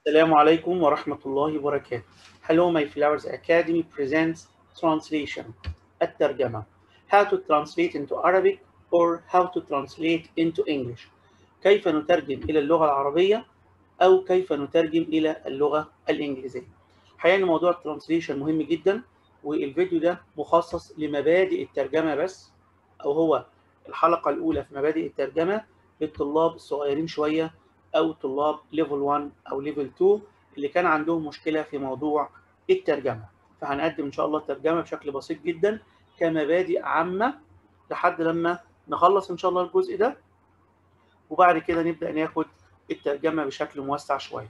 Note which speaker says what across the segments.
Speaker 1: السلام عليكم ورحمة الله وبركاته. Hello my flowers academy presents translation الترجمة. How to translate into Arabic or how to translate into English. كيف نترجم إلى اللغة العربية أو كيف نترجم إلى اللغة الإنجليزية. حقيقة موضوع الترانسليشن مهم جدا والفيديو ده مخصص لمبادئ الترجمة بس أو هو الحلقة الأولى في مبادئ الترجمة للطلاب الصغيرين شوية أو طلاب ليفل 1 أو ليفل 2 اللي كان عندهم مشكلة في موضوع الترجمة فهنقدم إن شاء الله الترجمة بشكل بسيط جدا كمبادئ عامة لحد لما نخلص إن شاء الله الجزء ده وبعد كده نبدأ ناخد الترجمة بشكل موسع شوية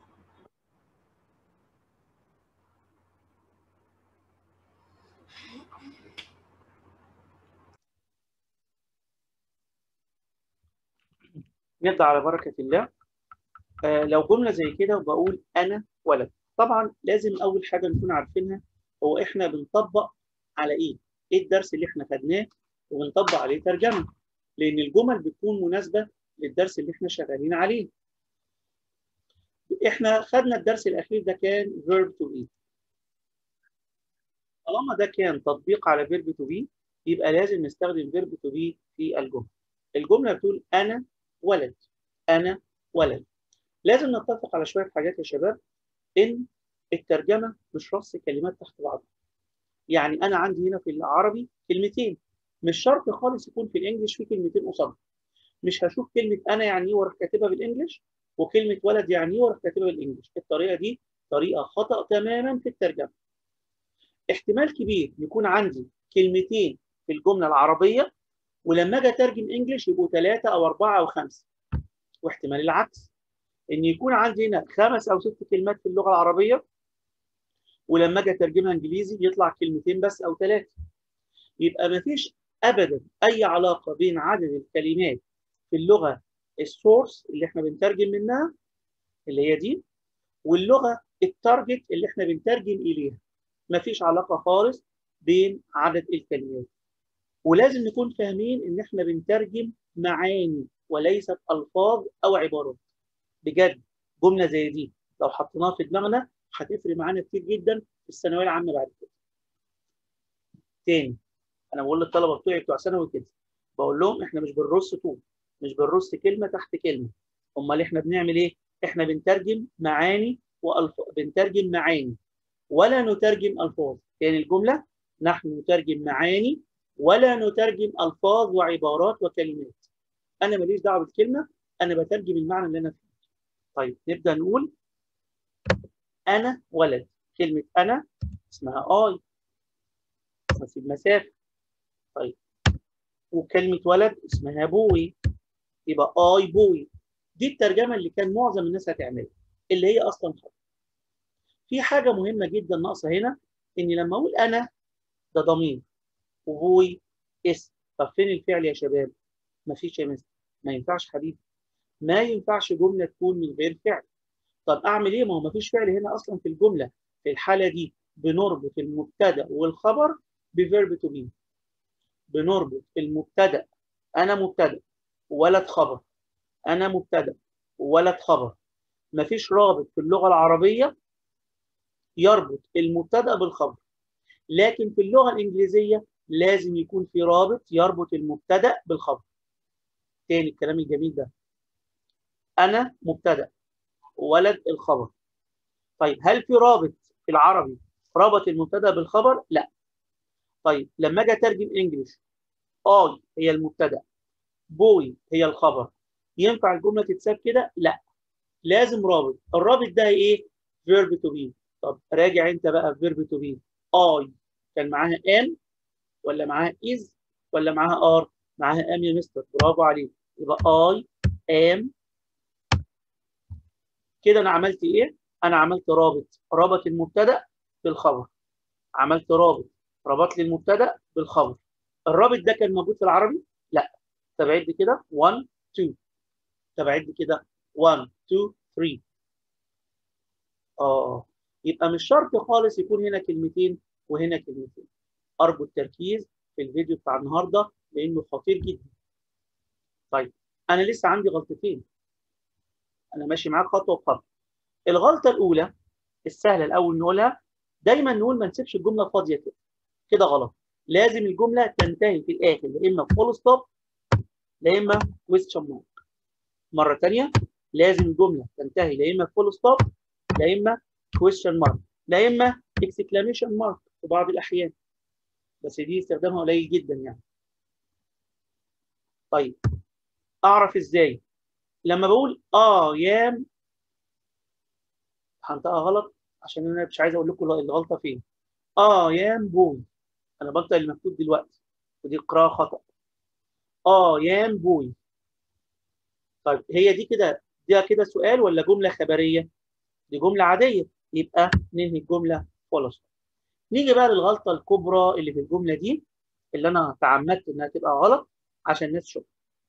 Speaker 1: نبدأ على بركة الله آه لو جملة زي كده وبقول أنا ولد طبعا لازم أول حاجة نكون عارفينها هو إحنا بنطبق على إيه؟ إيه الدرس اللي إحنا خدناه وبنطبق عليه ترجمة لأن الجمل بتكون مناسبة للدرس اللي إحنا شغالين عليه إحنا خدنا الدرس الأخير ده كان verb to be طالما ده كان تطبيق على verb to be يبقى لازم نستخدم verb to be في الجملة الجملة بتقول أنا ولد أنا ولد لازم نتفق على شوية حاجات يا شباب إن الترجمة مش رص كلمات تحت بعضها يعني أنا عندي هنا في العربي كلمتين مش شرط خالص يكون في الإنجليش في كلمتين قصادها مش هشوف كلمة أنا يعني إيه وأروح كاتبها بالإنجليش وكلمة ولد يعني إيه وأروح كاتبها بالإنجليش الطريقة دي طريقة خطأ تماما في الترجمة احتمال كبير يكون عندي كلمتين في الجملة العربية ولما اجي اترجم انجلش يبقوا ثلاثه او اربعه او خمسه واحتمال العكس ان يكون عندي هنا خمس او ست كلمات في اللغه العربيه ولما اجي اترجمها انجليزي يطلع كلمتين بس او ثلاثه يبقى ما فيش ابدا اي علاقه بين عدد الكلمات في اللغه السورس اللي احنا بنترجم منها اللي هي دي واللغه التارجت اللي احنا بنترجم اليها ما فيش علاقه خالص بين عدد الكلمات ولازم نكون فاهمين ان احنا بنترجم معاني وليست الفاظ او عبارات بجد جمله زي دي لو حطيناها في دماغنا هتفرق معانا كتير جدا في الثانويه العامه بعد كده تاني انا بقول للطلبه بتوعي بتوع ثانوي كده بقول لهم احنا مش بنرص طول مش بنرص كلمه تحت كلمه امال احنا بنعمل ايه احنا بنترجم معاني والف... بنترجم معاني ولا نترجم الفاظ يعني الجمله نحن نترجم معاني ولا نترجم الفاظ وعبارات وكلمات انا ماليش دعوه بالكلمه انا بترجم المعنى اللي انا فيه طيب نبدا نقول انا ولد كلمه انا اسمها اي بس المسافه طيب وكلمه ولد اسمها بوي يبقى اي بوي دي الترجمه اللي كان معظم الناس هتعملها اللي هي اصلا خطأ في حاجه مهمه جدا ناقصه هنا ان لما اقول انا ده ضمير وبوي اسم طب فين الفعل يا شباب؟ مفيش يا مستر ما ينفعش حبيبي ما ينفعش جمله تكون من غير فعل طب اعمل ايه؟ ما هو مفيش فعل هنا اصلا في الجمله في الحاله دي بنربط المبتدا والخبر بفيرب تو بي بنربط المبتدا انا مبتدا ولد خبر انا مبتدا ولد خبر مفيش رابط في اللغه العربيه يربط المبتدا بالخبر لكن في اللغه الانجليزيه لازم يكون في رابط يربط المبتدا بالخبر تاني الكلام الجميل ده انا مبتدا ولد الخبر طيب هل في رابط في العربي ربط المبتدا بالخبر لا طيب لما اجي اترجم انجلش اي هي المبتدا بوي هي الخبر ينفع الجمله تتساب كده لا لازم رابط الرابط ده ايه فيرب تو بي طب راجع انت بقى فيرب تو بي اي كان معاها ام ولا معاها is ولا معاها are معاها am يا مستر برافو عليك يبقى I am كده انا عملت ايه انا عملت رابط ربط المبتدا بالخبر عملت رابط ربط لي المبتدا بالخبر الرابط ده كان موجود في العربي لا طب عد كده 1 2 طب عد كده 1 2 3 اه يبقى مش شرط خالص يكون هنا كلمتين وهنا كلمتين ارجو التركيز في الفيديو بتاع النهارده لانه خطير جدا. طيب انا لسه عندي غلطتين. انا ماشي معاك خطوه بخطوه. الغلطه الاولى السهله الاول نقولها دايما نقول ما نسيبش الجمله فاضيه كده كده غلط لازم الجمله تنتهي في الاخر يا اما فول ستوب يا اما كويستشن مارك مره ثانيه لازم الجمله تنتهي يا اما فول ستوب يا اما كويستشن مارك يا اما اكسكلاميشن مارك في بعض الاحيان بس دي استخدامها قليل جدا يعني طيب اعرف ازاي لما بقول اه يام هنطقها غلط عشان انا مش عايز اقول لكم الغلطه فين اه يام بوي انا بنطق اللي مكتوب دلوقتي ودي قراءه خطا اه يام بوي طيب هي دي كده دي كده سؤال ولا جمله خبريه دي جمله عاديه يبقى ننهي الجمله خلاص نيجي بقى للغلطه الكبرى اللي في الجمله دي اللي انا تعمدت انها تبقى غلط عشان الناس تشوف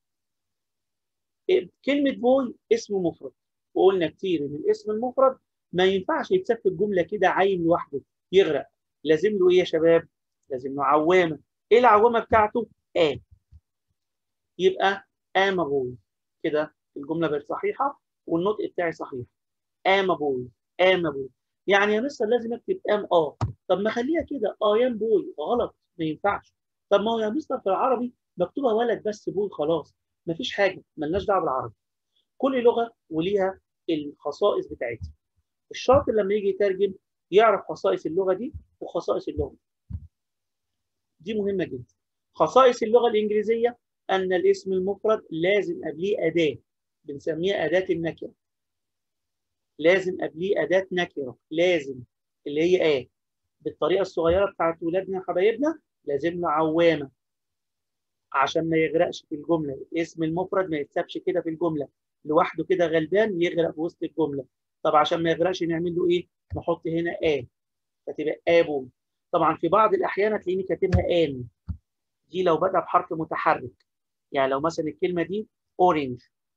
Speaker 1: كلمه بوي اسم مفرد وقلنا كتير ان الاسم المفرد ما ينفعش يتساب في الجمله كده عايم لوحده يغرق لازم له ايه يا شباب لازم له عوامه ايه العوامه بتاعته ا يبقى ام بوي كده الجمله بقت صحيحه والنطق بتاعي صحيح ام بوي ام بوي يعني يا مستر لازم اكتب ام اه طب ما خليها كده اه يام بوي غلط ما ينفعش طب ما هو يا مستر في العربي مكتوبه ولد بس بوي خلاص مفيش حاجه ملناش دعوه بالعربي كل لغه وليها الخصائص بتاعتها الشاطر لما يجي يترجم يعرف خصائص اللغه دي وخصائص اللغه دي مهمه جدا خصائص اللغه الانجليزيه ان الاسم المفرد لازم قبليه اداه بنسميها اداه النكره لازم قبليه اداه نكره لازم اللي هي ايه بالطريقه الصغيره بتاعت ولادنا حبايبنا لازم له عوامه عشان ما يغرقش في الجمله الاسم المفرد ما يتسابش كده في الجمله لوحده كده غلبان يغرق في وسط الجمله طب عشان ما يغرقش نعمل له ايه نحط هنا ا فتبقى ابو طبعا في بعض الاحيان هتلاقيني كاتبها ان دي لو بدا بحرف متحرك يعني لو مثلا الكلمه دي اورنج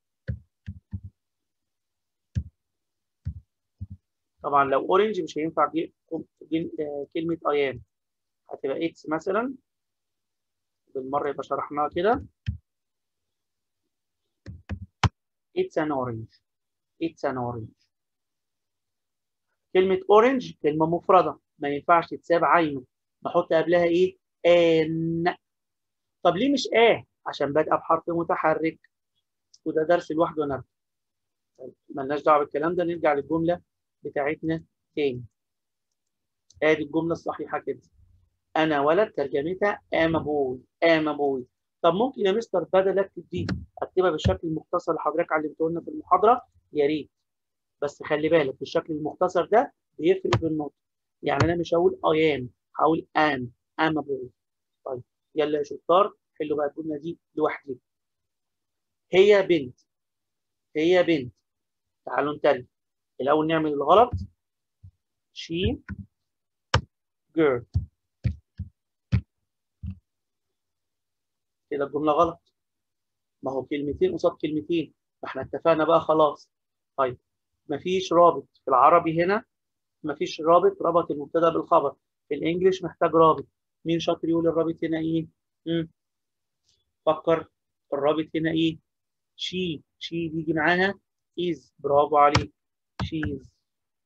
Speaker 1: طبعا لو اورنج مش هينفع كلمه ايام هتبقى اكس مثلا بالمره يبقى شرحناها كده it's an orange it's an orange كلمة orange كلمة مفردة ما ينفعش تتساب عايمة نحط قبلها ايه؟ ان طب ليه مش اه؟ عشان بادئة بحرف متحرك وده درس لوحده نرجع طيب مالناش دعوة بالكلام ده نرجع للجملة بتاعتنا تاني ادي الجملة الصحيحة كده انا ولد ترجمتها ام بوي ام بوي طب ممكن يا مستر بدل اكتب دي اكتبها بالشكل المختصر اللي حضرتك علمته لنا في المحاضره يا ريت بس خلي بالك الشكل المختصر ده بيفرق في النطق يعني انا مش هقول اي ام هقول ام ام بوي طيب يلا يا شطار حلوا بقى الجمله دي لوحدي هي بنت هي بنت تعالوا نترجم الاول نعمل الغلط she girl كده الجمله غلط ما هو كلمتين قصاد كلمتين ما احنا اتفقنا بقى خلاص طيب مفيش رابط في العربي هنا مفيش رابط ربط المبتدا بالخبر في الانجليش محتاج رابط مين شاطر يقول الرابط هنا ايه مم. فكر الرابط هنا ايه شي شي بيجي معاها از برافو عليك شيز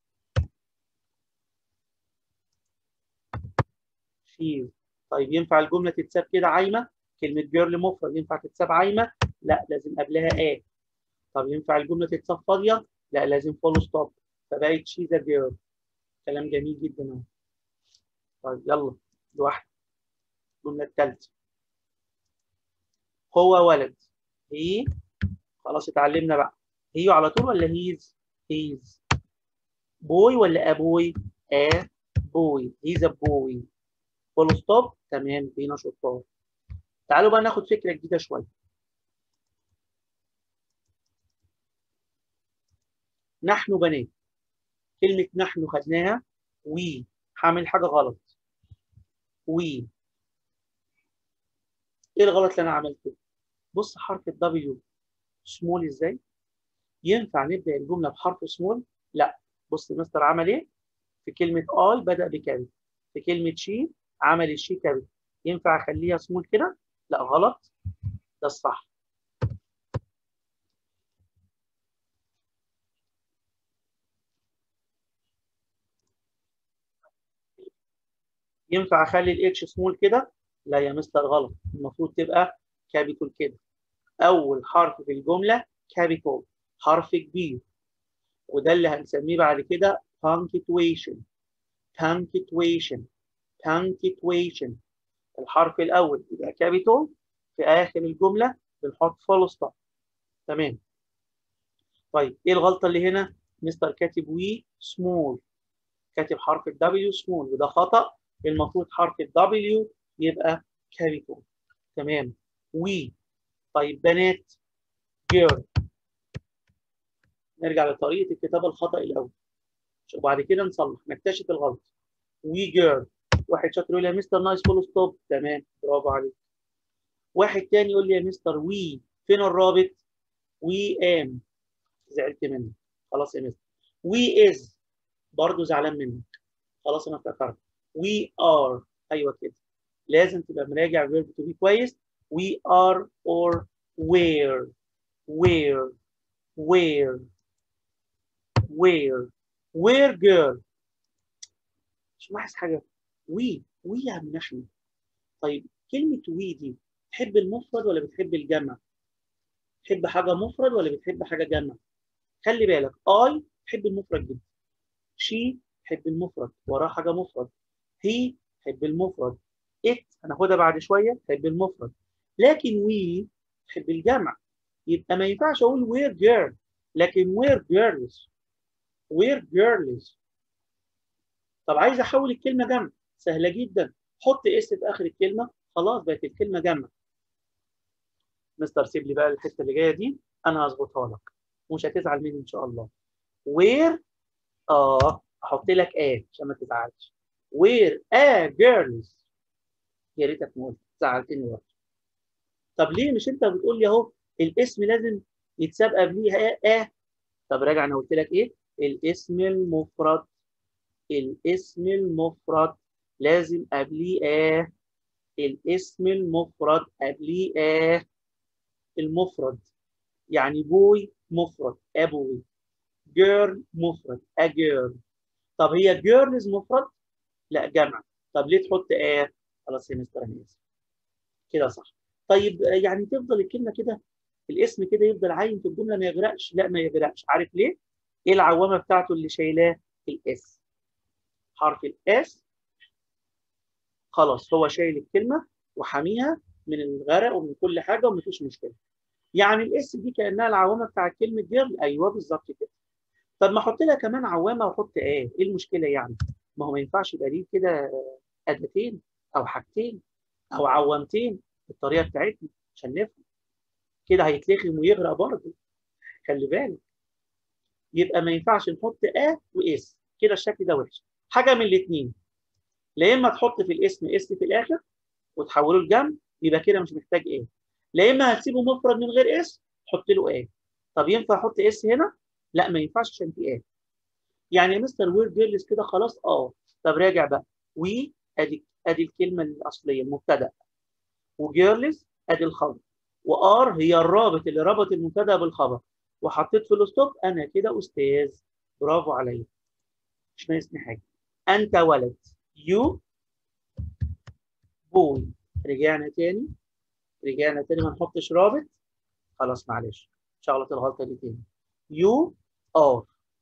Speaker 1: شيز طيب ينفع الجمله تتساب كده عايمه كلمه جيرل مفرد ينفع تتساب عايمه لا لازم قبلها ا طب ينفع الجمله تتساب فاضيه لا لازم فول ستوب فبقت شيز ا جيرل كلام جميل جدا اهو طيب يلا لوحده الجمله الثالثه هو ولد هي خلاص اتعلمنا بقى هي على طول ولا هيز هيز بوي ولا ابوي ا بوي هيز ا بوي فول ستوب تمام فينا شطار تعالوا بقى ناخد فكره جديده شويه نحن بنات كلمه نحن خدناها وي هعمل حاجه غلط وي ايه الغلط اللي انا عملته بص حرف الدبليو سمول ازاي ينفع نبدا الجمله بحرف سمول لا بص مستر عمل ايه في كلمه اي بدا بكابيتال في كلمه شي عمل الشي كابيتال ينفع اخليها سمول كده لا غلط ده الصح ينفع اخلي الاتش سمول كده لا يا مستر غلط المفروض تبقى كابيتال كده اول حرف في الجمله كابيتال حرف كبير وده اللي هنسميه بعد كده punctuation punctuation punctuation الحرف الاول يبقى كابيتال في اخر الجمله بنحط فول ستوب تمام طيب ايه الغلطه اللي هنا مستر كاتب وي سمول كاتب حرف الدبليو سمول وده خطا المفروض حرف الدبليو يبقى كابيتال تمام وي طيب بنات جيرل نرجع لطريقه الكتابه الخطا الاول وبعد كده نصلح نكتشف الغلط وي جيرل واحد شاطر يقول لي يا مستر نايس فول ستوب تمام برافو عليك واحد تاني يقول لي يا مستر وي فين الرابط وي ام زعلت منك خلاص يا مستر وي از برضه زعلان منك خلاص انا افتكرت وي ار ايوه كده لازم تبقى مراجع فيرب تو بي كويس we are or where where where where where girl مش ملاحظ حاجه وي وي يا عم نحن طيب كلمه وي دي تحب المفرد ولا بتحب الجمع تحب حاجه مفرد ولا بتحب حاجه جمع خلي بالك اي تحب المفرد جدا شي تحب المفرد وراه حاجه مفرد هي تحب المفرد ات هناخدها بعد شويه تحب المفرد لكن وي تحب الجمع يبقى ما ينفعش اقول وير جيرل لكن وير جيرلز وير جيرلز طب عايز احول الكلمه جمع سهله جدا حط اس في اخر الكلمه خلاص بقت الكلمه جمع مستر سيب لي بقى الحته اللي جايه دي انا هظبطها لك ومش هتزعل مني ان شاء الله وير اه احط لك اه عشان ما تزعلش وير اه جيرلز يا ريتك ما قلت زعلتني برضه طب ليه مش انت بتقول لي اهو الاسم لازم يتساب قبليه اه اه طب راجع انا قلت لك ايه الاسم المفرد الاسم المفرد لازم قبليه اه الاسم المفرد قبليه اه المفرد يعني بوي مفرد ابوي جيرل مفرد اجيرل طب هي جيرلز مفرد لا جمع طب ليه تحط اه خلاص يا مستر انا اسف كده صح طيب يعني تفضل الكلمه كده الاسم كده يفضل عايم في الجمله ما يغرقش لا ما يغرقش عارف ليه ايه العوامه بتاعته اللي شايلاه الاس حرف الاس خلاص هو شايل الكلمه وحاميها من الغرق ومن كل حاجه ومفيش مشكله يعني الاس دي كانها العوامه بتاعت كلمه جيرل ايوه بالظبط كده طب ما احط لها كمان عوامه واحط اه ايه المشكله يعني ما هو ما ينفعش يبقى ليه كده اداتين او حاجتين او عوامتين بالطريقه بتاعتنا عشان نفهم كده هيتلخم ويغرق برضه خلي بالك يبقى ما ينفعش نحط ا واس كده الشكل ده وحش حاجه من الاثنين لا اما تحط في الاسم اس في الاخر وتحوله لجنب يبقى كده مش محتاج ايه لا اما هتسيبه مفرد من غير اس تحط له ايه طب ينفع احط اس هنا لا ما ينفعش عشان في ايه يعني يا مستر وير جيرلز كده خلاص اه طب راجع بقى وي ادي ادي الكلمه الاصليه المبتدا وجيرلز ادي الخبر وار هي الرابط اللي ربط المبتدا بالخبر وحطيت في الستوب انا كده استاذ برافو عليا مش ناقصني حاجه انت ولد يو بوي رجعنا تاني رجعنا تاني ما نحطش رابط خلاص معلش مش هغلط الغلطه دي تاني يو ار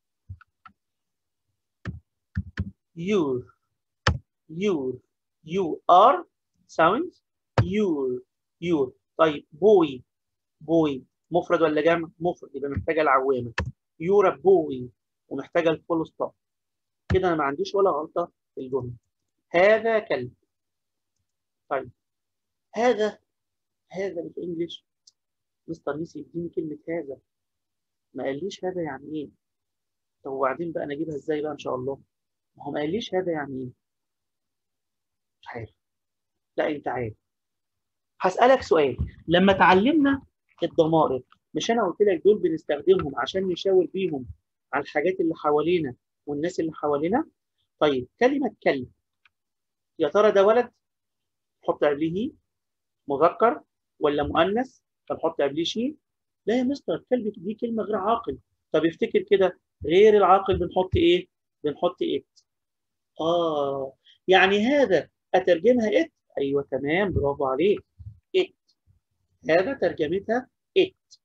Speaker 1: your your you are sounds your your طيب بوي بوي مفرد ولا جمع؟ مفرد يبقى محتاجه العوامه يورا بوي ومحتاجه الفول ستوب كده انا ما عنديش ولا غلطه في الجمله هذا كلب طيب هذا هذا بالانجلش مستر نسي يديني كلمه هذا ما قاليش هذا يعني ايه طب وبعدين بقى انا اجيبها ازاي بقى ان شاء الله ما هو ما قاليش هذا يعني ايه مش عارف لا انت عارف هسألك سؤال لما اتعلمنا الضمائر مش انا قلت لك دول بنستخدمهم عشان نشاور بيهم على الحاجات اللي حوالينا والناس اللي حوالينا طيب كلمة كلب يا ترى ده ولد حط قبليه مذكر ولا مؤنث طب حط قبليه شيء لا يا مستر كلب دي كلمة غير عاقل طب افتكر كده غير العاقل بنحط ايه بنحط ايه اه يعني هذا اترجمها ات ايوه تمام برافو عليك ات هذا ترجمتها ات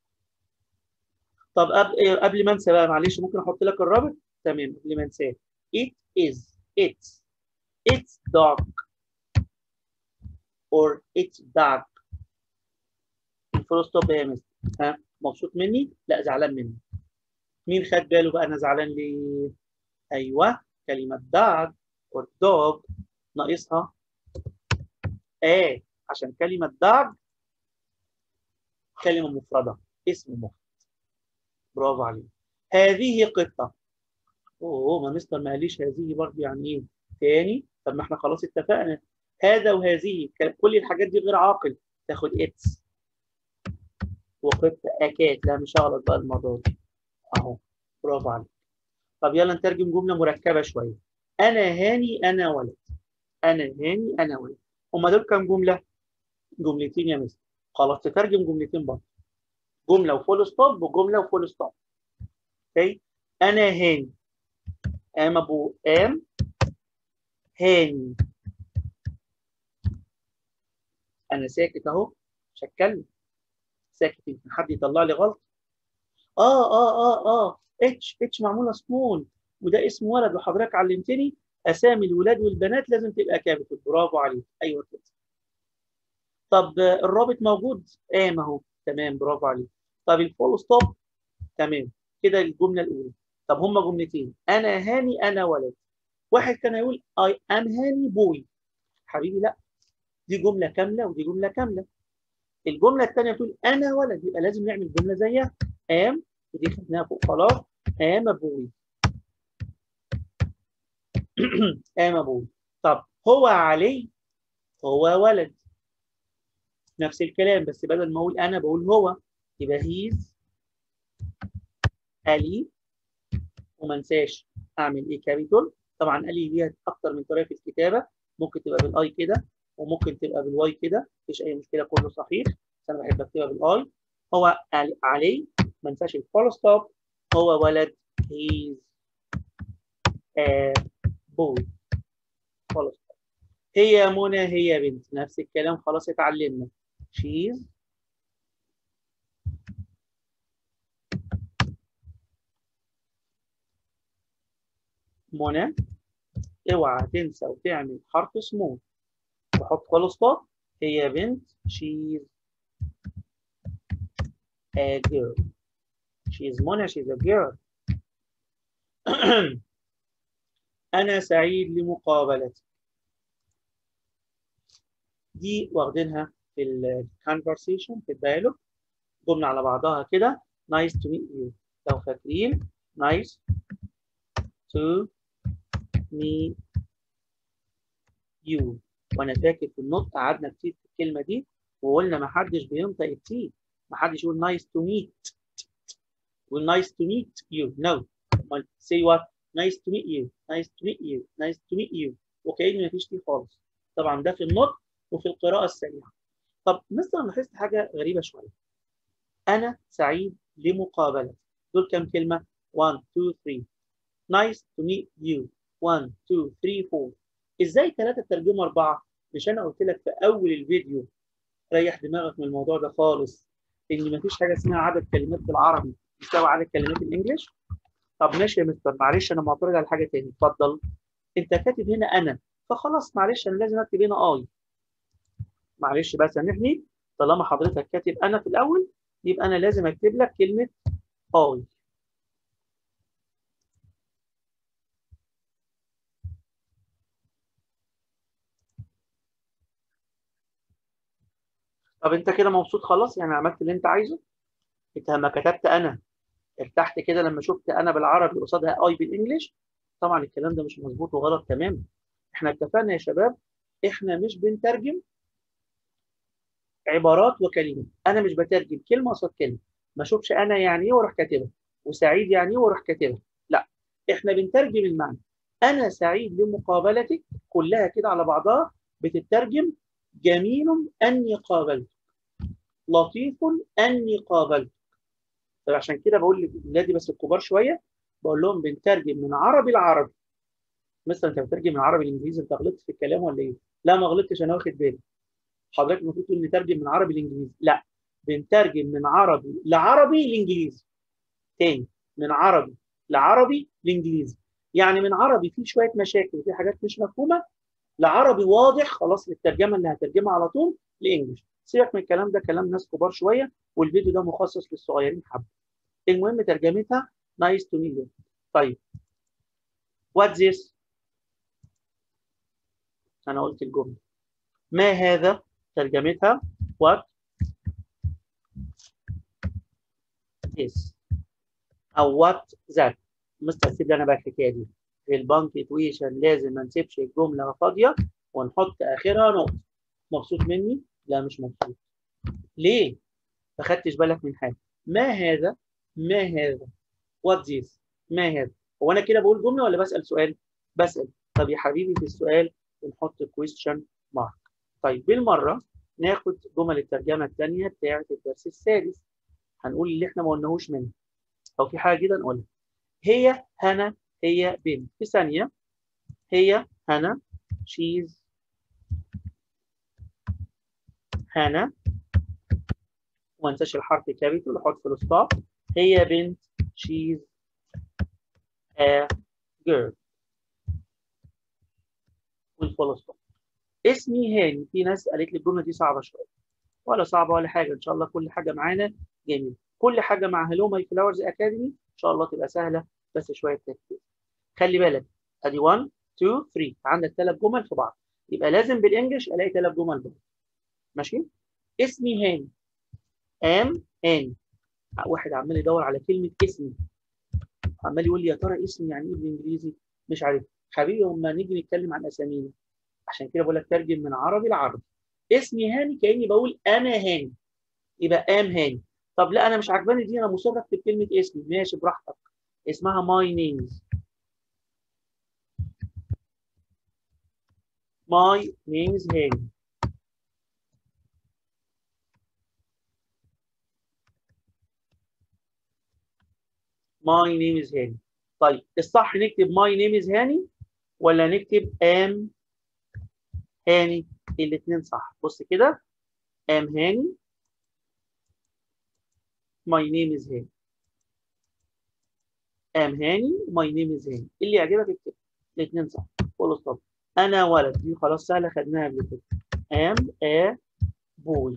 Speaker 1: طب قبل قبل ما انسى بقى معلش ممكن احط لك الرابط تمام قبل ما انساه it is it's it's dog or it's dog الفول ستوب يا مستر ها مبسوط مني لا زعلان مني مين خد باله بقى انا زعلان ليه ايوه كلمه dog or dog ناقصها ايه عشان كلمه dog كلمه مفرده اسم مفرد برافو عليك هذه قطه اوه ما مستر ما قاليش هذه برضه يعني ايه تاني طب ما احنا خلاص اتفقنا هذا وهذه كل الحاجات دي غير عاقل تاخد اتس وقطه اكات لا مش هغلط بقى المره دي اهو برافو عليك طب يلا نترجم جمله مركبه شويه انا هاني انا ولد انا هاني انا ولد هما دول كام جمله جملتين يا مستر خلاص تترجم جملتين برضه جمله وفول ستوب وجمله وفول ستوب اوكي انا هاني قام ابو قام هاني انا ساكت اهو مش هتكلم ساكت يمكن حد يطلع لي غلط اه اه اه اه اتش اتش معموله سمول وده اسم ولد وحضرتك علمتني اسامي الولاد والبنات لازم تبقى كابيتال برافو عليك ايوه كده طب الرابط موجود قام اهو تمام برافو عليك طب الفول ستوب تمام كده الجمله الاولى طب هما جملتين انا هاني انا ولد واحد كان هيقول اي ام هاني بوي حبيبي لا دي جمله كامله ودي جمله كامله الجمله الثانيه بتقول انا ولد يبقى لازم نعمل جمله زيها ام ودي خدناها فوق خلاص ام بوي ام بوي طب هو علي هو ولد نفس الكلام بس بدل ما اقول انا بقول هو يبقى هيز الي وما انساش اعمل ايه كابيتول طبعا الي ليها اكتر من طريقه في الكتابه ممكن تبقى بالاي كده وممكن تبقى بالواي كده مفيش اي مشكله كله صحيح بس انا بحب اكتبها بالاي هو علي ما انساش الفول ستوب هو ولد هيز بوي فول ستوب هي منى هي بنت نفس الكلام خلاص اتعلمنا شيز منى اوعى تنسى وتعمل حرف سمول وحط فول ستوب هي بنت she's a girl she's منى she's a girl أنا سعيد لمقابلتك دي واخدينها في ال conversation في الديالوج جملة على بعضها كده nice to meet you لو فاكرين nice to meet you وانا فاكر في النطق قعدنا كتير في الكلمه دي وقلنا ما حدش بينطق التي ما حدش يقول nice to meet يقول nice to meet you no say what nice to meet you nice to meet you nice to meet you وكأن ما فيش تي خالص طبعا ده في النطق وفي القراءه السريعه طب مثلا لاحظت حاجه غريبه شويه انا سعيد لمقابلتك دول كام كلمه 1 2 3 nice to meet you 1 2 3 4 ازاي ثلاثة ترجمة أربعة؟ مش أنا قلت لك في أول الفيديو ريح دماغك من الموضوع ده خالص إن مفيش حاجة اسمها عدد كلمات بالعربي يساوي عدد كلمات الإنجليش؟ طب ماشي يا مستر معلش أنا معترض على حاجة تاني اتفضل أنت كاتب هنا أنا فخلاص معلش أنا لازم أكتب هنا أي معلش بقى سامحني طالما حضرتك كاتب أنا في الأول يبقى أنا لازم أكتب لك كلمة أي طب انت كده مبسوط خلاص يعني عملت اللي انت عايزه انت لما كتبت انا ارتحت كده لما شفت انا بالعربي قصادها اي بالانجلش طبعا الكلام ده مش مظبوط وغلط تماما احنا اتفقنا يا شباب احنا مش بنترجم عبارات وكلمات انا مش بترجم كلمه قصاد كلمه ما اشوفش انا يعني ايه واروح كاتبها وسعيد يعني ايه واروح كاتبها لا احنا بنترجم المعنى انا سعيد لمقابلتك كلها كده على بعضها بتترجم جميل اني قابلت لطيف اني قابلت فعشان كده بقول لاولادي بس الكبار شويه بقول لهم بنترجم من عربي لعربي مثلا انت بتترجم من عربي لانجليزي انت غلطت في الكلام ولا ايه؟ لا ما غلطتش انا واخد بالي حضرتك المفروض تقول نترجم من عربي لانجليزي لا بنترجم من عربي لعربي لانجليزي تاني من عربي لعربي لانجليزي يعني من عربي فيه شويه مشاكل وفي حاجات مش مفهومه لعربي واضح خلاص للترجمه اللي هترجمها على طول لانجلش سيبك من الكلام ده كلام ناس كبار شويه والفيديو ده مخصص للصغيرين حبه المهم ترجمتها نايس تو ميت طيب وات ذس انا قلت الجمله ما هذا ترجمتها what is او what that مستر انا بقى الحكايه دي في البانكتويشن لازم ما نسيبش الجمله فاضيه ونحط اخرها نقطه مبسوط مني لا مش مبسوط ليه ما خدتش بالك من حاجه ما هذا ما هذا what this ما هذا هو انا كده بقول جمله ولا بسال سؤال بسال طب يا حبيبي في السؤال بنحط question mark طيب بالمره ناخد جمل الترجمه الثانيه بتاعه الدرس السادس هنقول اللي احنا ما قلناهوش منه لو في حاجه جديده نقولها هي هنا هي بنت في ثانيه هي هنا she's هنا وما انساش الحرف كابيتال وحط في الستوب هي بنت she's a girl والفول ستوب اسمي هاني في ناس قالت لي الجمله دي صعبه شويه ولا صعبه ولا حاجه ان شاء الله كل حاجه معانا جميل كل حاجه مع هلو ماي فلاورز اكاديمي ان شاء الله تبقى سهله بس شويه تركيز خلي بالك ادي 1 2 3 عندك ثلاث جمل في بعض يبقى لازم بالانجلش الاقي ثلاث جمل بعض ماشي اسمي هاني ام هاني واحد عمال يدور على كلمه اسمي عمال يقول لي يا ترى اسمي يعني ايه بالانجليزي مش عارف حبيبي لما نيجي نتكلم عن اسامينا عشان كده بقول لك ترجم من عربي لعربي اسمي هاني كاني بقول انا هاني يبقى ام هاني طب لا انا مش عاجباني دي انا مصر اكتب كلمه اسمي ماشي براحتك اسمها ماي نيمز ماي نيمز هاني ماي نيم از هاني طيب الصح نكتب ماي نيم از هاني ولا نكتب ام هاني الاثنين صح بص كده ام هاني ماي نيم از هاني ام هاني ماي نيم از هاني اللي يعجبك اكتب الاثنين صح فول ستوب انا ولد دي خلاص سهله خدناها قبل كده ام ا بوي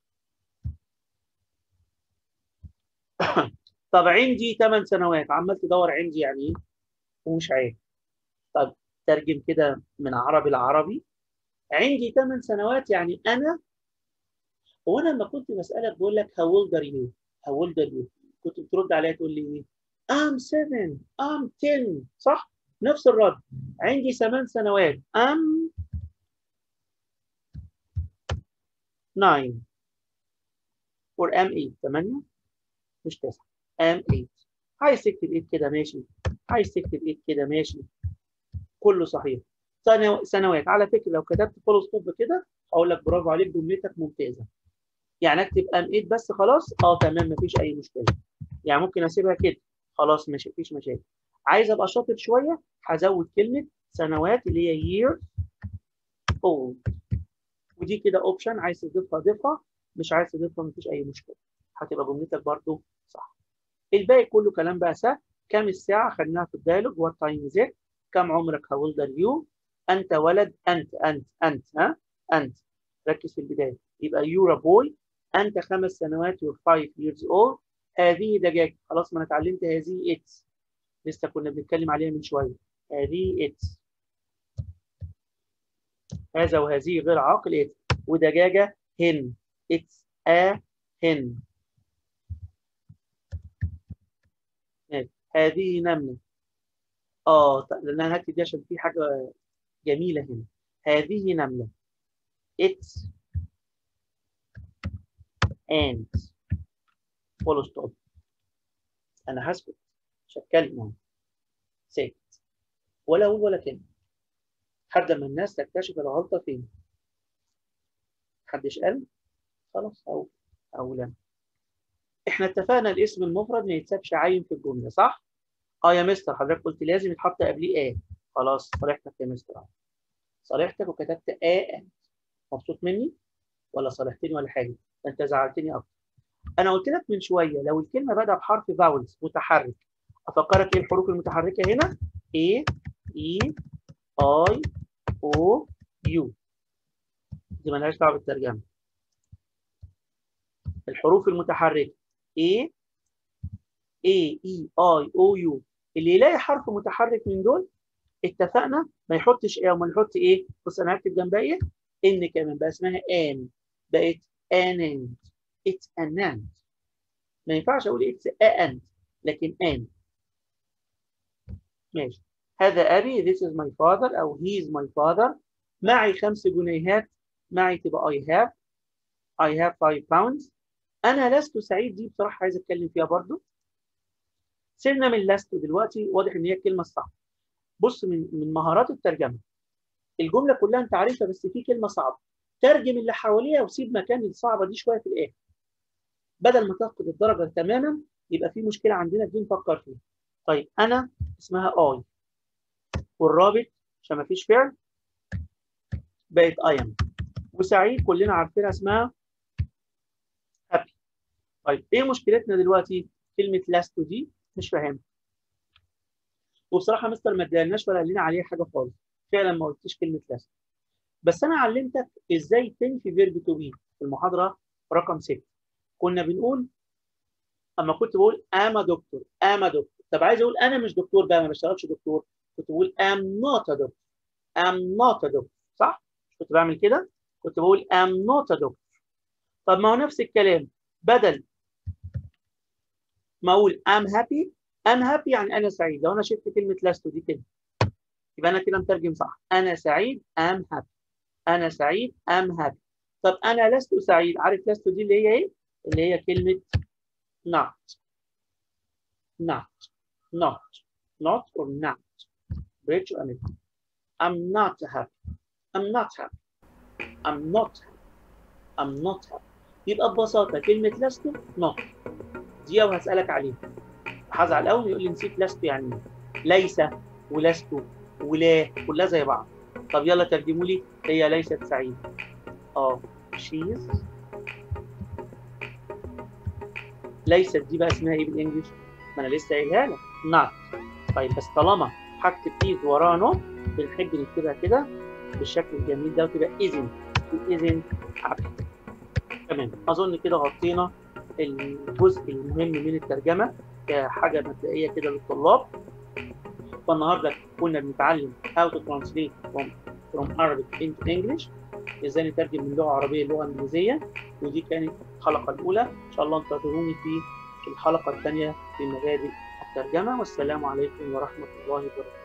Speaker 1: طب عندي 8 سنوات عمال تدور عندي يعني ايه ومش عارف طب ترجم كده من عربي لعربي عندي 8 سنوات يعني انا هو انا لما كنت بسالك بقول لك how old are you how old are you كنت بترد عليا تقول لي ايه I'm 7 I'm 10 صح نفس الرد عندي 8 سنوات I'm 9 or I'm 8 8 مش 9 am 8 عايز تكتب 8 كده ماشي عايز تكتب 8 كده ماشي كله صحيح سنوات على فكره لو كتبت فول ستوب كده اقول لك برافو عليك جملتك ممتازه يعني اكتب ام 8 بس خلاص اه تمام مفيش اي مشكله يعني ممكن اسيبها كده خلاص ماشي مفيش مشاكل عايز ابقى شاطر شويه هزود كلمه سنوات اللي هي year old ودي كده اوبشن عايز تضيفها ضيفها مش عايز تضيفها مفيش اي مشكله هتبقى جملتك برضو صح الباقي كله كلام بقى سهل كام الساعة خدناها في الديالوج وات تايم از كم عمرك هاو اولد يو أنت ولد أنت أنت أنت ها أنت ركز في البداية يبقى يور بوي أنت خمس سنوات يور 5 years old هذه دجاجة خلاص ما أنا اتعلمت هذه اتس لسه كنا بنتكلم عليها من شوية هذه اتس هذا وهذه غير عاقل اتس ودجاجة هن اتس ا هن هذه نملة اه لان انا هكتب دي عشان في حاجة جميلة هنا هذه نملة it's and فول ستوب انا هسكت مش هتكلم اهو ساكت ولا اقول ولا كلمة لحد ما الناس تكتشف الغلطة فين محدش قال خلاص او او لا احنا اتفقنا الاسم المفرد ما يتسابش عايم في الجمله صح؟ اه يا مستر حضرتك قلت لازم يتحط قبليه اه خلاص صالحتك يا مستر صالحتك وكتبت آ مبسوط مني ولا صالحتني ولا حاجه ده انت زعلتني اكتر انا قلت لك من شويه لو الكلمه بادئه بحرف فاولز متحرك افكرك ايه الحروف المتحركه هنا A E I O U دي مالهاش دعوه بالترجمه الحروف المتحركه A A E I O U اللي يلاقي حرف متحرك من دول اتفقنا ما يحطش ايه وما يحط ايه بص انا هكتب جنبها ايه ان كمان بقى اسمها ان بقت اننت اتس اننت ما ينفعش اقول اتس انت لكن ان ماشي هذا ابي this is my father او he is my father معي خمس جنيهات معي تبقى I have I have five pounds انا لست سعيد دي بصراحه عايز اتكلم فيها برضو سيبنا من لست دلوقتي واضح ان هي الكلمه الصح بص من من مهارات الترجمه الجمله كلها انت عارفها بس في كلمه صعبه ترجم اللي حواليها وسيب مكان الصعبه دي شويه في الاخر بدل ما تفقد الدرجه تماما يبقى في مشكله عندنا دي نفكر فيها طيب انا اسمها اي والرابط عشان ما فيش فعل بقت اي ام وسعيد كلنا عارفينها اسمها هابي طيب ايه مشكلتنا دلوقتي كلمه لاستو دي مش فاهمها وبصراحه مستر ما ادالناش ولا قال لنا عليها حاجه خالص فعلا ما قلتش كلمه لاست بس انا علمتك ازاي تنفي فيرب تو بي في المحاضره رقم 6 كنا بنقول اما كنت بقول اما دكتور اما دكتور طب عايز اقول انا مش دكتور بقى ما بشتغلش دكتور كنت بقول ام نوت ا دكتور ام نوت ا دكتور صح كنت بعمل كده كنت بقول ام نوت ا دكتور طب ما هو نفس الكلام بدل ما اقول ام هابي ام هابي يعني انا سعيد لو انا شفت كلمه لاستو دي كده يبقى انا كده مترجم صح انا سعيد ام هابي انا سعيد ام هابي طب انا لست سعيد عارف لست دي اللي هي ايه اللي هي كلمه not not not not or not bridge or anything I'm not happy I'm not happy I'm not happy I'm not happy يبقى ببساطه كلمه لست not دي وهسالك عليها هزعل قوي يقول لي نسيت لست يعني ايه ليس ولست ولا كلها زي بعض طب يلا ترجموا لي هي ليست سعيده اه شيز ليست دي بقى اسمها ايه بالانجلش ما انا لسه قايلها لك not طيب بس طالما هكتب ايز وراها نوت بنحب نكتبها كده بالشكل الجميل ده وتبقى isn't isn't happy تمام اظن كده غطينا الجزء المهم من الترجمه كحاجه مبدئيه كده للطلاب فالنهارده كنا بنتعلم how to translate from from Arabic into English ازاي نترجم من لغه عربيه للغه انجليزيه ودي كانت الحلقه الاولى ان شاء الله انتظروني في الحلقه الثانيه في مبادئ الترجمه والسلام عليكم ورحمه الله وبركاته